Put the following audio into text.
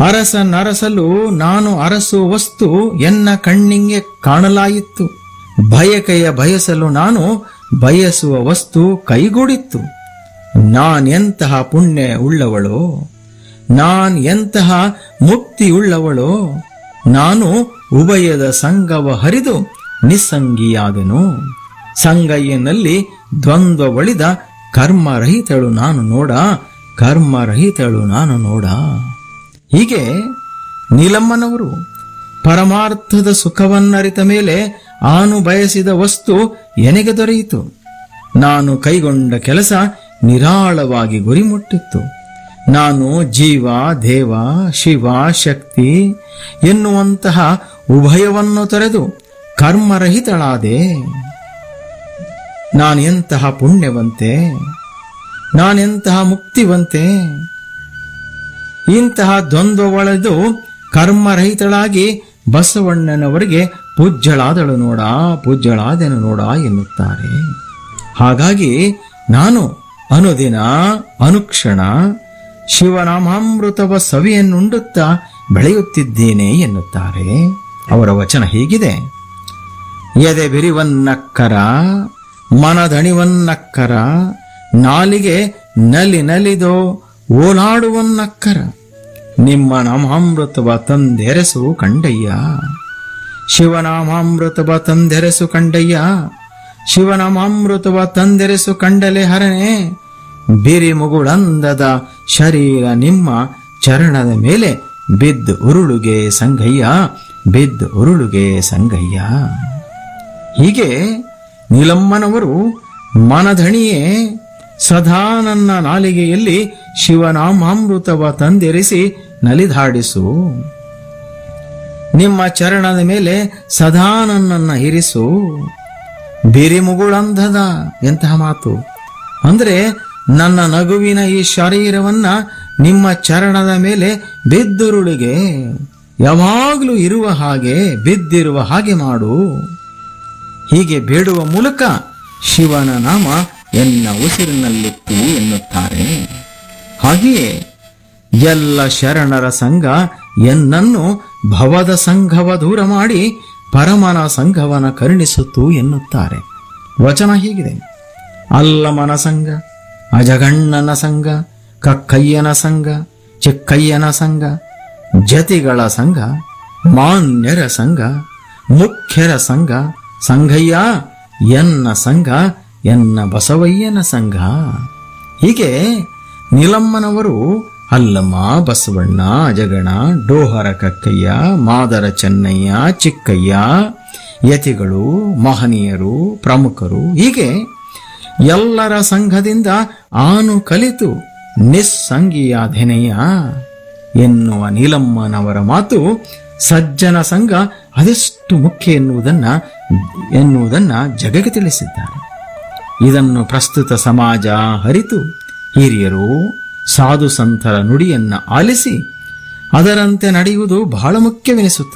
ಅರಸನರಸಲು ನಾನು ಅರಸುವ ವಸ್ತು ಎನ್ನ ಕಣ್ಣಿಂಗೆ ಕಾಣಲಾಯಿತು ಬಯಕೆಯ ಬಯಸಲು ನಾನು ಬಯಸುವ ವಸ್ತು ಕೈಗೂಡಿತ್ತು ನಾನೆಂತಹ ಪುಣ್ಯ ಉಳ್ಳವಳೋ ನಾನ್ ಎಂತಹ ಮುಕ್ತಿ ಉಳ್ಳವಳೋ ನಾನು ಉಭಯದ ಸಂಗವ ಹರಿದು ನಿಸ್ಸಂಗಿಯಾದೆನು ಸಂಗಯ್ಯನಲ್ಲಿ ದ್ವಂದ್ವ ಒಳಿದ ಕರ್ಮರಹಿತಳು ನಾನು ನೋಡ ಕರ್ಮರಹಿತಳು ನಾನು ನೋಡ ಹೀಗೆ ನೀಲಮ್ಮನವರು ಪರಮಾರ್ಥದ ಸುಖವನ್ನರಿತ ಮೇಲೆ ಆನು ಬಯಸಿದ ವಸ್ತು ಎನೆಗೆ ದೊರೆಯಿತು ನಾನು ಕೈಗೊಂಡ ಕೆಲಸ ನಿರಾಳವಾಗಿ ಗುರಿ ಮುಟ್ಟಿತ್ತು ನಾನು ಜೀವ ದೇವ ಶಿವ ಶಕ್ತಿ ಎನ್ನುವಂತಹ ಉಭಯವನ್ನು ತೊರೆದು ಕರ್ಮರಹಿತಳಾದೆ ನಾನೆಂತಹ ಪುಣ್ಯವಂತೆ ನಾನೆಂತಹ ಮುಕ್ತಿವಂತೆ ಇಂತಹ ದ್ವಂದ್ವ ಒಳೆದು ಕರ್ಮರಹಿತಳಾಗಿ ಬಸವಣ್ಣನವರಿಗೆ ಪೂಜ್ಯಳಾದಳು ನೋಡ ಪೂಜ್ಯಳಾದೆನು ನೋಡ ಎನ್ನುತ್ತಾರೆ ಹಾಗಾಗಿ ನಾನು ಅನುದಿನ ಅನುಕ್ಷಣ ಶಿವನಾಮಾಮೃತವ ಸವಿಯನ್ನುಂಡುತ್ತಾ ಬೆಳೆಯುತ್ತಿದ್ದೇನೆ ಎನ್ನುತ್ತಾರೆ ಅವರ ವಚನ ಹೀಗಿದೆ ಎದೆ ಬಿರಿವನ್ನಕ್ಕರ ಮನದಣಿವನ್ನಕ್ಕರ ನಾಲಿಗೆ ನಲಿ ನಲಿದೋ ಓಲಾಡುವನ್ನಕ್ಕರ ನಿಮ್ಮ ನಾಮಾಮೃತವ ತಂದೆರೆಸು ಕಂಡಯ್ಯ ಶಿವನಾಮಾಮೃತವ ತಂದೆರೆಸು ಕಂಡಯ್ಯ ಶಿವನಾಮಾಮೃತವ ತಂದೆರೆಸು ಕಂಡಲೆ ಹರನೆ ಬಿರಿ ಮುಗುಳಂದದ ಶರೀರ ನಿಮ್ಮ ಚರಣದ ಮೇಲೆ ಬಿದ್ದು ಉರುಳುಗೆ ಸಂಗಯ್ಯ ಬಿದ್ದು ಉರುಳುಗೆ ಸಂಗಯ್ಯ ಹೀಗೆ ನೀಲಮ್ಮನವರು ಮನಧಣಿಯೇ ಸದಾ ನನ್ನ ನಾಲಿಗೆಯಲ್ಲಿ ಶಿವನಾಮಾಮೃತವ ತಂದೆರಿಸಿ ನಲಿದಾಡಿಸು ನಿಮ್ಮ ಚರಣದ ಮೇಲೆ ಸದಾ ನನ್ನನ್ನ ಇರಿಸು ಬಿರಿಮುಗುಳಂಧದ ಎಂತಹ ಮಾತು ಅಂದ್ರೆ ನನ್ನ ನಗುವಿನ ಈ ಶರೀರವನ್ನ ನಿಮ್ಮ ಚರಣದ ಮೇಲೆ ಬಿದ್ದುರುಳಿಗೆ ಯಾವಾಗಲೂ ಇರುವ ಹಾಗೆ ಬಿದ್ದಿರುವ ಹಾಗೆ ಮಾಡು ಹೀಗೆ ಬೇಡುವ ಮೂಲಕ ಶಿವನ ನಾಮ ಎನ್ನ ಉಸಿರಿನಲ್ಲಿತ್ತು ಎನ್ನುತ್ತಾರೆ ಹಾಗೆಯೇ ಎಲ್ಲ ಶರಣರ ಸಂಘ ಎನ್ನನ್ನು ಭವದ ಸಂಘವ ದೂರ ಮಾಡಿ ಪರಮನ ಸಂಘವನ ಕರುಣಿಸುತ್ತು ಎನ್ನುತ್ತಾರೆ ವಚನ ಹೀಗಿದೆ ಅಲ್ಲಮನ ಸಂಘ ಅಜಗಣ್ಣನ ಸಂಘ ಕಕ್ಕಯ್ಯನ ಸಂಘ ಚಿಕ್ಕಯ್ಯನ ಸಂಘ ಜತಿಗಳ ಸಂಘ ಮಾನ್ಯರ ಸಂಘ ಮುಖ್ಯರ ಸಂಘ ಸಂಘಯ್ಯ ಎನ್ನ ಸಂಘ ಎನ್ನ ಬಸವಯ್ಯನ ಸಂಘ ಹೀಗೆ ನೀಲಮ್ಮನವರು ಅಲ್ಲಮ್ಮ ಬಸವಣ್ಣ ಅಜಗಣ ಡೋಹರ ಕಕ್ಕಯ್ಯ ಮಾದರ ಚೆನ್ನಯ್ಯ ಚಿಕ್ಕಯ್ಯ ಯತಿಗಳು ಮಹನೀಯರು ಪ್ರಮುಖರು ಹೀಗೆ ಎಲ್ಲರ ಸಂಘದಿಂದ ಆನು ಕಲಿತು ನಿಸ್ಸಂಗಿಯಾಧೆನೆಯ ಎನ್ನುವ ನೀಲಮ್ಮನವರ ಮಾತು ಸಜ್ಜನ ಸಂಘ ಅದೆಷ್ಟು ಮುಖ್ಯ ಎನ್ನುವುದನ್ನ ಎನ್ನುವುದನ್ನ ಜಗಕ್ಕೆ ತಿಳಿಸಿದ್ದಾರೆ ಇದನ್ನು ಪ್ರಸ್ತುತ ಸಮಾಜ ಹರಿತು ಹಿರಿಯರು ಸಾಧು ಸಂತರ ನುಡಿಯನ್ನ ಆಲಿಸಿ ಅದರಂತೆ ನಡೆಯುವುದು ಬಹಳ ಮುಖ್ಯವೆನಿಸುತ್ತದೆ